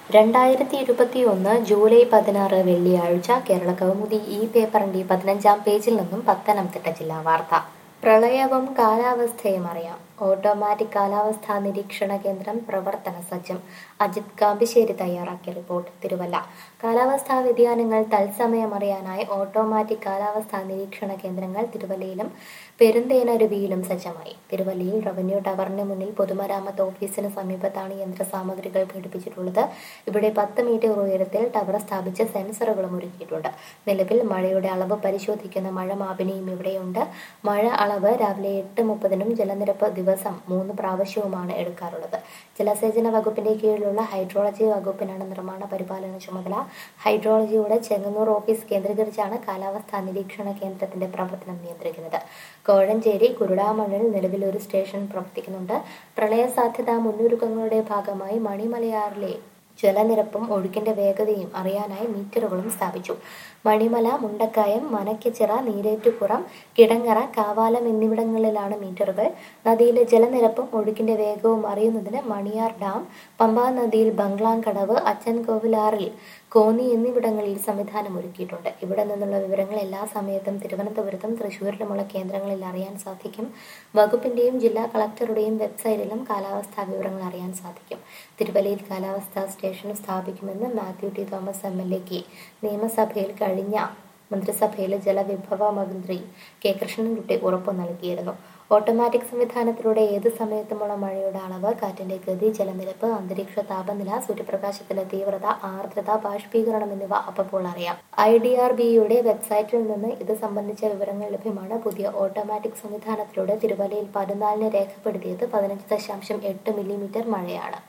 രണ്ടായിരത്തി ഇരുപത്തിയൊന്ന് ജൂലൈ പതിനാറ് വെള്ളിയാഴ്ച കേരള കൗമുദി ഈ പേപ്പറിന്റെ പതിനഞ്ചാം പേജിൽ നിന്നും പത്തനംതിട്ട ജില്ലാ വാർത്ത പ്രളയവും കാലാവസ്ഥയും അറിയാം ഓട്ടോമാറ്റിക് കാലാവസ്ഥാ നിരീക്ഷണ കേന്ദ്രം പ്രവർത്തന സജ്ജം അജിത് കാമ്പിശ്ശേരി തയ്യാറാക്കിയ റിപ്പോർട്ട് തിരുവല്ല കാലാവസ്ഥാ വ്യതിയാനങ്ങൾ തത്സമയം അറിയാനായി ഓട്ടോമാറ്റിക് കാലാവസ്ഥാ നിരീക്ഷണ കേന്ദ്രങ്ങൾ തിരുവല്ലയിലും പെരുന്തേനരുവിയിലും സജ്ജമായി തിരുവല്ലയിൽ റവന്യൂ ടവറിന് മുന്നിൽ പൊതുമരാമത്ത് ഓഫീസിന് സമീപത്താണ് യന്ത്രസാമഗ്രികൾ ഘടിപ്പിച്ചിട്ടുള്ളത് ഇവിടെ പത്ത് മീറ്റർ ഉയരത്തിൽ ടവർ സ്ഥാപിച്ച് സെൻസറുകളും ഒരുക്കിയിട്ടുണ്ട് നിലവിൽ മഴയുടെ അളവ് പരിശോധിക്കുന്ന മഴ മാപിനിയും ഇവിടെയുണ്ട് മഴ അളവ് രാവിലെ എട്ട് മുപ്പതിനും ജലനിരപ്പ് ദിവസം മൂന്ന് പ്രാവശ്യവുമാണ് എടുക്കാറുള്ളത് ജലസേചന വകുപ്പിന്റെ കീഴിലുള്ള ഹൈഡ്രോളജി വകുപ്പിനാണ് നിർമ്മാണ പരിപാലന ചുമതല ഹൈഡ്രോളജിയുടെ ചെങ്ങന്നൂർ ഓഫീസ് കേന്ദ്രീകരിച്ചാണ് കാലാവസ്ഥാ നിരീക്ഷണ കേന്ദ്രത്തിന്റെ പ്രവർത്തനം നിയന്ത്രിക്കുന്നത് കോഴഞ്ചേരി കുരുടാമണ്ണിൽ നിലവിൽ ഒരു സ്റ്റേഷൻ പ്രവർത്തിക്കുന്നുണ്ട് പ്രളയ സാധ്യതാ മുന്നൊരുക്കങ്ങളുടെ ഭാഗമായി മണിമലയാറിലെ ജലനിരപ്പും ഒഴുക്കിന്റെ വേഗതയും അറിയാനായി മീറ്ററുകളും സ്ഥാപിച്ചു മണിമല മുണ്ടക്കായം മനക്കച്ചിറ നീരേറ്റുപുറം കിടങ്ങറ കാവാലം എന്നിവിടങ്ങളിലാണ് മീറ്ററുകൾ നദിയിലെ ജലനിരപ്പും ഒഴുക്കിന്റെ വേഗവും അറിയുന്നതിന് മണിയാർ ഡാം പമ്പാ നദിയിൽ ബംഗ്ലാങ്കടവ് അച്ചൻകോവിലാറിൽ കോന്നി എന്നിവിടങ്ങളിൽ സംവിധാനം ഒരുക്കിയിട്ടുണ്ട് ഇവിടെ നിന്നുള്ള വിവരങ്ങൾ എല്ലാ സമയത്തും തിരുവനന്തപുരത്തും തൃശൂരിലുമുള്ള കേന്ദ്രങ്ങളിൽ അറിയാൻ സാധിക്കും വകുപ്പിന്റെയും ജില്ലാ കളക്ടറുടെയും വെബ്സൈറ്റിലും കാലാവസ്ഥാ വിവരങ്ങൾ അറിയാൻ സാധിക്കും തിരുവല്ലയിൽ കാലാവസ്ഥാ സ്റ്റേഷൻ സ്ഥാപിക്കുമെന്ന് Mathew T Thomas M L എക്ക് നിയമസഭയിൽ കഴിഞ്ഞ മന്ത്രിസഭയിലെ ജലവിഭവ മന്ത്രി കെ കൃഷ്ണൻകുട്ടി ഉറപ്പു നൽകിയിരുന്നു ഓട്ടോമാറ്റിക് സംവിധാനത്തിലൂടെ ഏത് സമയത്തുമുള്ള മഴയുടെ അളവ് കാറ്റിന്റെ ഗതി ജലനിരപ്പ് അന്തരീക്ഷ താപനില സൂര്യപ്രകാശത്തിന്റെ തീവ്രത ആർദ്രത ബാഷ്പീകരണം എന്നിവ അപ്പോൾ അറിയാം ഐ ഡി ആർ ബിയുടെ വെബ്സൈറ്റിൽ നിന്ന് ഇത് സംബന്ധിച്ച വിവരങ്ങൾ ലഭ്യമാണ് പുതിയ ഓട്ടോമാറ്റിക് സംവിധാനത്തിലൂടെ തിരുവല്ലയിൽ പതിനാലിന് രേഖപ്പെടുത്തിയത് പതിനഞ്ച് ദശാംശം എട്ട് മില്ലിമീറ്റർ മഴയാണ്